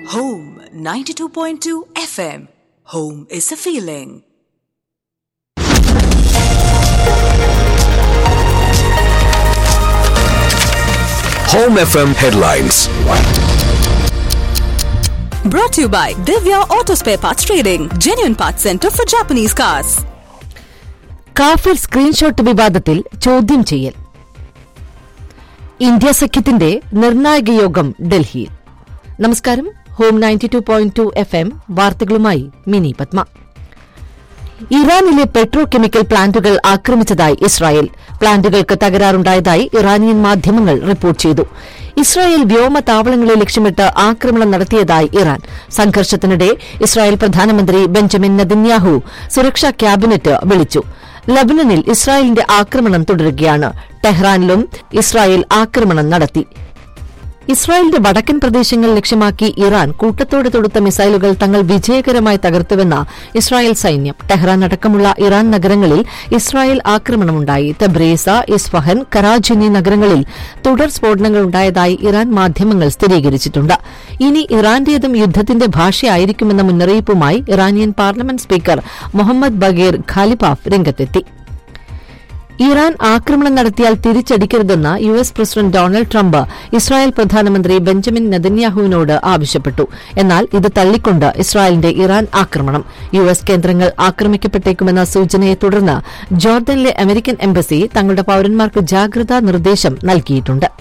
Home 92.2 FM. Home is a feeling. Home FM headlines. Brought to you by Divya Auto Spare Parts Trading, genuine parts center for Japanese cars. കാഫിർ screenshot വിവാദത്തിൽ ചോദ്യം ചെയ്യൽ India സഖ്യത്തിന്റെ നിർണായക യോഗം ഡൽഹിയിൽ നമസ്കാരം Home ninety two point two F M വാർത്തകളുമായി മിനി പത്മ ഇറാനിലെ പെട്രോ കെമിക്കൽ പ്ലാന്റുകൾ ആക്രമിച്ചതായി ഇസ്രായേൽ പ്ലാന്റുകൾക്ക് തകരാറുണ്ടായതായി ഇറാനിയൻ മാധ്യമങ്ങൾ റിപ്പോർട്ട് ചെയ്തു ഇസ്രായേൽ വ്യോമ താവളങ്ങളെ ലക്ഷ്യമിട്ട് ആക്രമണം നടത്തിയതായി ഇറാൻ സംഘർഷത്തിനിടെ ഇസ്രായേൽ പ്രധാനമന്ത്രി ബെഞ്ചമിൻ നെതന്യാഹു സുരക്ഷാ ക്യാബിനറ്റ് വിളിച്ചു ലബനനിൽ ഇസ്രായേലിന്റെ ആക്രമണം തുടരുകയാണ് ടെഹ്റാനിലും ഇസ്രായേൽ ആക്രമണം നടത്തി ഇസ്രായേലിന്റെ വടക്കൻ പ്രദേശങ്ങൾ ലക്ഷ്യമാക്കി ഇറാൻ കൂട്ടത്തോടെ തൊടുത്ത മിസൈലുകൾ തങ്ങൾ വിജയകരമായി തകർത്തുവെന്ന ഇസ്രായേൽ സൈന്യം ടെഹ്റാൻ അടക്കമുള്ള ഇറാൻ നഗരങ്ങളിൽ ഇസ്രായേൽ ആക്രമണമുണ്ടായി തബ്രേസ ഇസ്ഫഹൻ കറാജ് എന്നീ നഗരങ്ങളിൽ തുടർ സ്ഫോടനങ്ങൾ ഉണ്ടായതായി ഇറാൻ മാധ്യമങ്ങൾ സ്ഥിരീകരിച്ചിട്ടുണ്ട് ഇനി ഇറാന്റേതും യുദ്ധത്തിന്റെ ഭാഷയായിരിക്കുമെന്ന മുന്നറിയിപ്പുമായി Iranian parliament speaker Mohammad Bagher Ghalibaf രംഗത്തെത്തി ഇറാൻ ആക്രമണം നടത്തിയാൽ തിരിച്ചടിക്കരുതെന്ന് U S president Donald Trump Israel പ്രധാനമന്ത്രി ബെഞ്ചമിൻ നെതന്യാഹുവിനോട് ആവശ്യപ്പെട്ടു എന്നാൽ ഇത് തള്ളിക്കൊണ്ട് ഇസ്രായേലിന്റെ ഇറാൻ ആക്രമണം യു എസ് കേന്ദ്രങ്ങൾ ആക്രമിക്കപ്പെട്ടേക്കുമെന്ന സൂചനയെ തുടർന്ന് ജോർദനിലെ അമേരിക്കൻ എംബസി തങ്ങളുടെ പൌരന്മാർക്ക് ജാഗ്രതാ നിർദ്ദേശം നൽകിയിട്ടുണ്ട്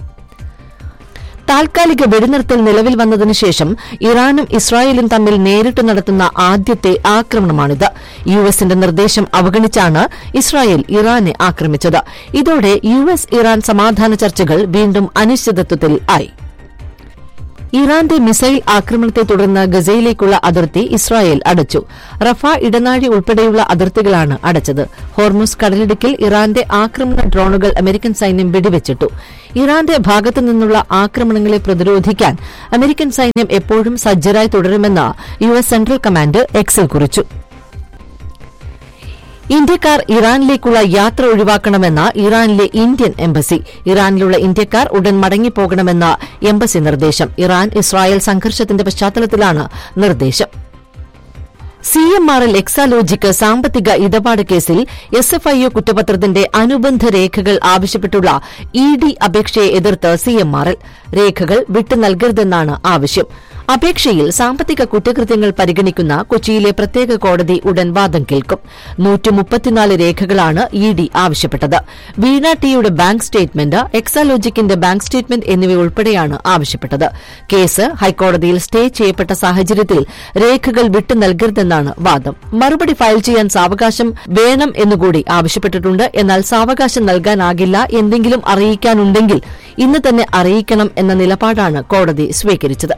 താൽക്കാലിക വെടിനിർത്തൽ നിലവിൽ വന്നതിനു ശേഷം ഇറാനും ഇസ്രായേലും തമ്മിൽ നേരിട്ട് നടത്തുന്ന ആദ്യത്തെ ആക്രമണമാണിത് യു എസിന്റെ നിർദ്ദേശം അവഗണിച്ചാണ് ഇസ്രായേൽ ഇറാനെ ആക്രമിച്ചത് ഇതോടെ യു എസ് ഇറാൻ സമാധാന ചർച്ചകൾ വീണ്ടും അനിശ്ചിതത്വത്തിൽ ആയി ഇറാന്റെ മിസൈൽ ആക്രമണത്തെ തുടർന്ന് ഗസയിലേക്കുള്ള അതിർത്തി ഇസ്രായേൽ അടച്ചു റഫ ഇടനാഴി ഉൾപ്പെടെയുള്ള അതിർത്തികളാണ് അടച്ചത് ഹോർമുസ് കടലിടുക്കിൽ ഇറാന്റെ ആക്രമണ ഡ്രോണുകൾ അമേരിക്കൻ സൈന്യം വെടിവെച്ചിട്ടു ഇറാന്റെ ഭാഗത്തു നിന്നുള്ള ആക്രമണങ്ങളെ പ്രതിരോധിക്കാൻ അമേരിക്കൻ സൈന്യം എപ്പോഴും സജ്ജരായി തുടരുമെന്ന് യു എസ് സെൻട്രൽ കമാൻഡ് എക്സിൽ കുറിച്ചു ഇന്ത്യക്കാർ ഇറാനിലേക്കുള്ള യാത്ര ഒഴിവാക്കണമെന്ന ഇറാനിലെ ഇന്ത്യൻ എംബസി ഇറാനിലുള്ള ഇന്ത്യക്കാർ ഉടൻ മടങ്ങിപ്പോകണമെന്ന എംബസി നിർദ്ദേശം ഇറാൻ ഇസ്രായേൽ സംഘർഷത്തിന്റെ പശ്ചാത്തലത്തിലാണ് നിർദ്ദേശം C M R L Exalogic സാമ്പത്തിക ഇടപാട് കേസിൽ എസ് എഫ് ഐ ഒ കുറ്റപത്രത്തിന്റെ അനുബന്ധ രേഖകൾ ആവശ്യപ്പെട്ടുള്ള ഇ ഡി അപേക്ഷയെ എതിർത്ത് സി എം ആർ എൽ രേഖകൾ വിട്ടു നൽകരുതെന്നാണ് ആവശ്യം അപേക്ഷയിൽ സാമ്പത്തിക കുറ്റകൃത്യങ്ങൾ പരിഗണിക്കുന്ന കൊച്ചിയിലെ പ്രത്യേക കോടതി ഉടൻ വാദം കേൾക്കും നൂറ്റിമുപ്പത്തിനാല് രേഖകളാണ് ഇ ഡി ആവശ്യപ്പെട്ടത് വീണ ടിയുടെ ബാങ്ക് സ്റ്റേറ്റ്മെന്റ് എക്സാലോജിക്കിന്റെ ബാങ്ക് സ്റ്റേറ്റ്മെന്റ് എന്നിവയുൾപ്പെടെയാണ് ആവശ്യപ്പെട്ടത് കേസ് ഹൈക്കോടതിയിൽ സ്റ്റേ ചെയ്യപ്പെട്ട സാഹചര്യത്തിൽ രേഖകൾ വിട്ടു നൽകരുതെന്നാണ് വാദം മറുപടി ഫയൽ ചെയ്യാൻ സാവകാശം വേണം എന്നുകൂടി ആവശ്യപ്പെട്ടിട്ടുണ്ട് എന്നാൽ സാവകാശം നൽകാനാകില്ല എന്തെങ്കിലും അറിയിക്കാനുണ്ടെങ്കിൽ ഇന്ന് തന്നെ അറിയിക്കണം എന്ന നിലപാടാണ് കോടതി സ്വീകരിച്ചത്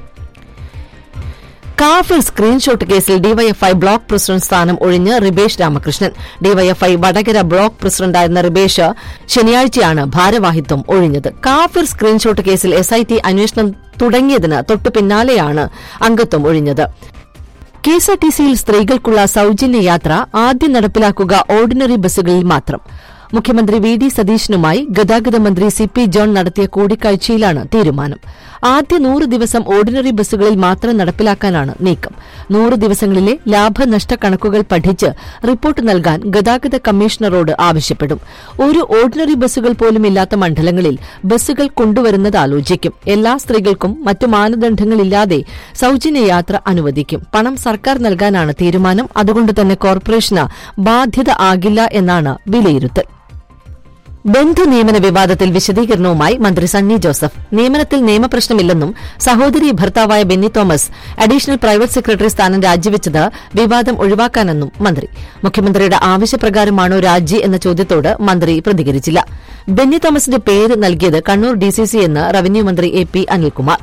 കാഫിർ സ്ക്രീൻഷോട്ട് കേസിൽ ഡിവൈഎഫ്ഐ ബ്ലോക്ക് പ്രസിഡന്റ് സ്ഥാനം ഒഴിഞ്ഞ് റിബേഷ് രാമകൃഷ്ണൻ ഡിവൈഎഫ്ഐ വടകര ബ്ലോക്ക് പ്രസിഡന്റായിരുന്ന റിബേഷ് ശനിയാഴ്ചയാണ് ഭാരവാഹിത്വം ഒഴിഞ്ഞത് കാഫിർ സ്ക്രീൻഷോട്ട് കേസിൽ എസ്ഐടി അന്വേഷണം തുടങ്ങിയതിന് തൊട്ടു പിന്നാലെയാണ് അംഗത്വം ഒഴിഞ്ഞത് കെഎസ്ആർടിസിയിൽ സ്ത്രീകൾക്കുള്ള സൌജന്യ യാത്ര ആദ്യം നടപ്പിലാക്കുക ഓർഡിനറി ബസ്സുകളിൽ മാത്രം മുഖ്യമന്ത്രി വി ഡി സതീശനുമായി ഗതാഗത മന്ത്രി സി പി ജോൺ നടത്തിയ കൂടിക്കാഴ്ചയിലാണ് തീരുമാനം ആദ്യ നൂറ് ദിവസം ഓർഡിനറി ബസ്സുകളിൽ മാത്രം നടപ്പിലാക്കാനാണ് നീക്കം നൂറ് ദിവസങ്ങളിലെ ലാഭനഷ്ട കണക്കുകൾ പഠിച്ച് റിപ്പോർട്ട് നൽകാൻ ഗതാഗത കമ്മീഷണറോട് ആവശ്യപ്പെടും ഒരു ഓർഡിനറി ബസ്സുകൾ പോലും ഇല്ലാത്ത മണ്ഡലങ്ങളിൽ ബസ്സുകൾ കൊണ്ടുവരുന്നത് ആലോചിക്കും എല്ലാ സ്ത്രീകൾക്കും മറ്റു മാനദണ്ഡങ്ങളില്ലാതെ സൌജന്യ യാത്ര അനുവദിക്കും പണം സർക്കാർ നൽകാനാണ് തീരുമാനം അതുകൊണ്ട് തന്നെ കോർപ്പറേഷന് ബാധ്യത ആകില്ല എന്നാണ് വിലയിരുത്തൽ ബന്ധു നിയമന വിവാദത്തിൽ വിശദീകരണവുമായി മന്ത്രി സണ്ണി ജോസഫ് നിയമനത്തിൽ നിയമപ്രശ്നമില്ലെന്നും സഹോദരി ഭർത്താവായ Benny Thomas additional private secretary സ്ഥാനം രാജിവെച്ചത് വിവാദം ഒഴിവാക്കാനെന്നും മന്ത്രി മുഖ്യമന്ത്രിയുടെ ആവശ്യപ്രകാരമാണോ രാജി എന്ന ചോദ്യത്തോട് മന്ത്രി പ്രതികരിച്ചില്ല ബെന്നി തോമസിന്റെ പേര് നൽകിയത് കണ്ണൂർ ഡിസിസി എന്ന് റവന്യൂ മന്ത്രി A P Anilkumar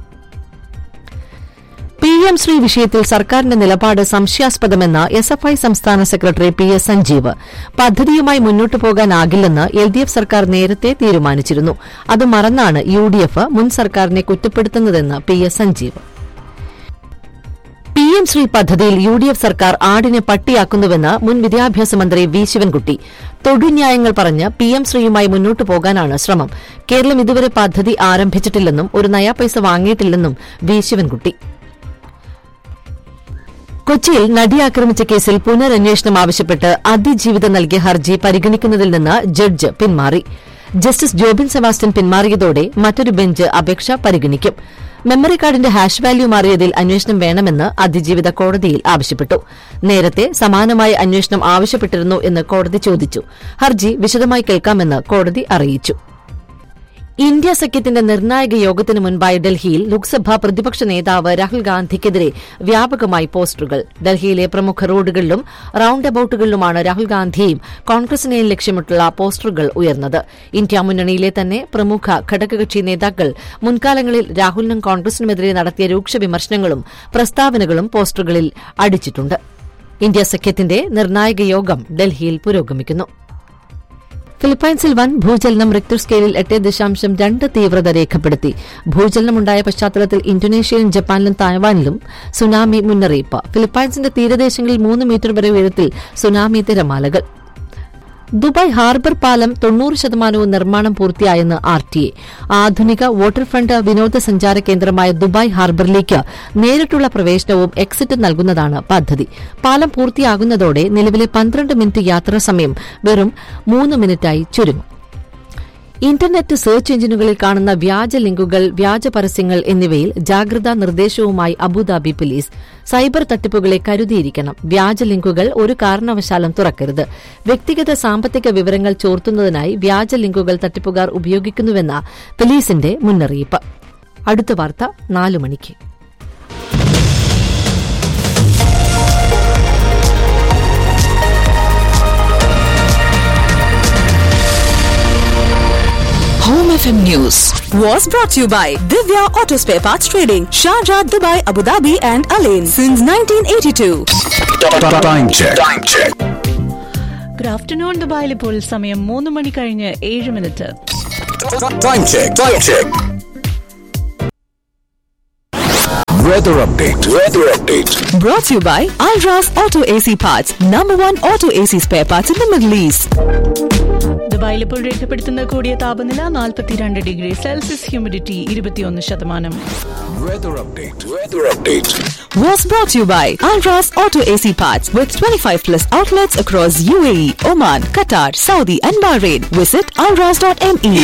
P M Shri വിഷയത്തിൽ സർക്കാരിന്റെ നിലപാട് സംശയാസ്പദമെന്ന് എസ് എഫ് ഐ സംസ്ഥാന സെക്രട്ടറി പി എസ് സഞ്ജീവ് പദ്ധതിയുമായി മുന്നോട്ടു പോകാനാകില്ലെന്ന് എൽ ഡി എഫ് സർക്കാർ നേരത്തെ തീരുമാനിച്ചിരുന്നു അത് മറന്നാണ് യു ഡി എഫ് മുൻ സർക്കാരിനെ കുറ്റപ്പെടുത്തുന്നതെന്ന് P S Sanjeev P M Shri പദ്ധതിയിൽ യു ഡി എഫ് സർക്കാർ ആടിനെ പട്ടിയാക്കുന്നുവെന്ന് മുൻ വിദ്യാഭ്യാസ മന്ത്രി വി ശിവൻകുട്ടി തൊടുന്യായങ്ങൾ പറഞ്ഞ് പി എം ശ്രീയുമായി മുന്നോട്ടു പോകാനാണ് ശ്രമം കേരളം ഇതുവരെ പദ്ധതി ആരംഭിച്ചിട്ടില്ലെന്നും ഒരു നയാ പൈസ വാങ്ങിയിട്ടില്ലെന്നും വി ശിവൻകുട്ടി കൊച്ചിയിൽ നടി ആക്രമിച്ച കേസിൽ പുനരന്വേഷണം ആവശ്യപ്പെട്ട് അതിജീവിതം നൽകിയ ഹർജി പരിഗണിക്കുന്നതിൽ നിന്ന് ജഡ്ജ് പിന്മാറി ജസ്റ്റിസ് ജോബിൻ സെബാസ്റ്റ്യൻ പിന്മാറിയതോടെ മറ്റൊരു ബെഞ്ച് അപേക്ഷ പരിഗണിക്കും മെമ്മറി കാർഡിന്റെ ഹാഷ് വാല്യൂ മാറിയതിൽ അന്വേഷണം വേണമെന്ന് അതിജീവിത കോടതിയിൽ ആവശ്യപ്പെട്ടു നേരത്തെ സമാനമായ അന്വേഷണം ആവശ്യപ്പെട്ടിരുന്നു എന്ന് കോടതി ചോദിച്ചു ഹർജി വിശദമായി കേൾക്കാമെന്ന് കോടതി അറിയിച്ചു ഇന്ത്യ സഖ്യത്തിന്റെ നിർണായക യോഗത്തിന് മുൻപായി ഡൽഹിയിൽ ലോക്സഭാ പ്രതിപക്ഷ നേതാവ് രാഹുൽ ഗാന്ധിക്കെതിരെ വ്യാപകമായി പോസ്റ്ററുകൾ ഡൽഹിയിലെ പ്രമുഖ റോഡുകളിലും റൌണ്ട് അബൌട്ടുകളിലുമാണ് രാഹുൽ ഗാന്ധിയെയും കോൺഗ്രസിനെയും ലക്ഷ്യമിട്ടുള്ള പോസ്റ്ററുകൾ ഉയർന്നത് ഇന്ത്യ മുന്നണിയിലെ തന്നെ പ്രമുഖ ഘടകകക്ഷി നേതാക്കൾ മുൻകാലങ്ങളിൽ രാഹുലിനും കോൺഗ്രസിനുമെതിരെ നടത്തിയ രൂക്ഷ വിമർശനങ്ങളും പ്രസ്താവനകളും പോസ്റ്ററുകളിൽ അടിച്ചിട്ടുണ്ട് ഇന്ത്യ സഖ്യത്തിന്റെ നിർണായക യോഗം ഡൽഹിയിൽ പുരോഗമിക്കുന്നു ഫിലിപ്പൈൻസിൽ വൻ ഭൂചലനം റിക്ടർ സ്കെയിലിൽ എട്ട് ദശാംശം രണ്ട് തീവ്രത രേഖപ്പെടുത്തി ഭൂചലനമുണ്ടായ പശ്ചാത്തലത്തിൽ ഇന്തോനേഷ്യയിലും ജപ്പാനിലും തായ്വാനിലും സുനാമി മുന്നറിയിപ്പ് ഫിലിപ്പൈൻസിന്റെ തീരദേശങ്ങളിൽ മൂന്ന് മീറ്റർ വരെ ഉയരത്തിൽ സുനാമി തിരമാലകൾ ദുബായ് ഹാർബർ പാലം തൊണ്ണൂറ് ശതമാനവും നിർമ്മാണം പൂർത്തിയായെന്ന് ആർ ടി എ ആധുനിക വാട്ടർഫ്രണ്ട് വിനോദസഞ്ചാര കേന്ദ്രമായ ദുബായ് ഹാർബറിലേക്ക് നേരിട്ടുള്ള പ്രവേശനവും എക്സിറ്റും നൽകുന്നതാണ് പദ്ധതി പാലം പൂർത്തിയാകുന്നതോടെ നിലവിലെ പന്ത്രണ്ട് മിനിറ്റ് യാത്രാ സമയം വെറും മൂന്ന് മിനിറ്റായി ചുരുങ്ങും ഇന്റർനെറ്റ് സെർച്ച് എഞ്ചിനുകളിൽ കാണുന്ന വ്യാജ ലിങ്കുകൾ വ്യാജ പരസ്യങ്ങൾ എന്നിവയിൽ ജാഗ്രതാ നിർദ്ദേശവുമായി അബുദാബി പോലീസ് സൈബർ തട്ടിപ്പുകളെ കരുതിയിരിക്കണം വ്യാജ ലിങ്കുകൾ ഒരു കാരണവശാലും തുറക്കരുത് വ്യക്തിഗത സാമ്പത്തിക വിവരങ്ങൾ ചോർത്തുന്നതിനായി വ്യാജ ലിങ്കുകൾ തട്ടിപ്പുകാർ ഉപയോഗിക്കുന്നുവെന്ന പോലീസിന്റെ മുന്നറിയിപ്പ് അടുത്ത വാർത്ത നാലു മണിക്ക് Home FM News was brought to you by Divya Auto Spare Parts Trading, Sharjah, Dubai, Abu Dhabi, and Alain since 1982. Time check. Time check. Good afternoon ദുബായിൽ ഇപ്പോൾ സമയം മൂന്ന് മണി കഴിഞ്ഞ് ഏഴ് minute Time check. Time check. Weather update. Weather update. Brought to you by Alras Auto AC Parts, number one auto AC spare parts in the Middle East. ദുബായിൽ ഇപ്പോൾ രേഖപ്പെടുത്തുന്ന കൂടിയ താപനില നാൽപ്പത്തിരണ്ട് ഡിഗ്രി സെൽഷ്യസ് ഹ്യൂമിഡിറ്റി ഇരുപത്തിയൊന്ന് ശതമാനം Weather update. Weather update. Was brought to you by Alras Auto AC Parts with 25 plus outlets across UAE, Oman, Qatar, Saudi, and Bahrain. Visit alras.me.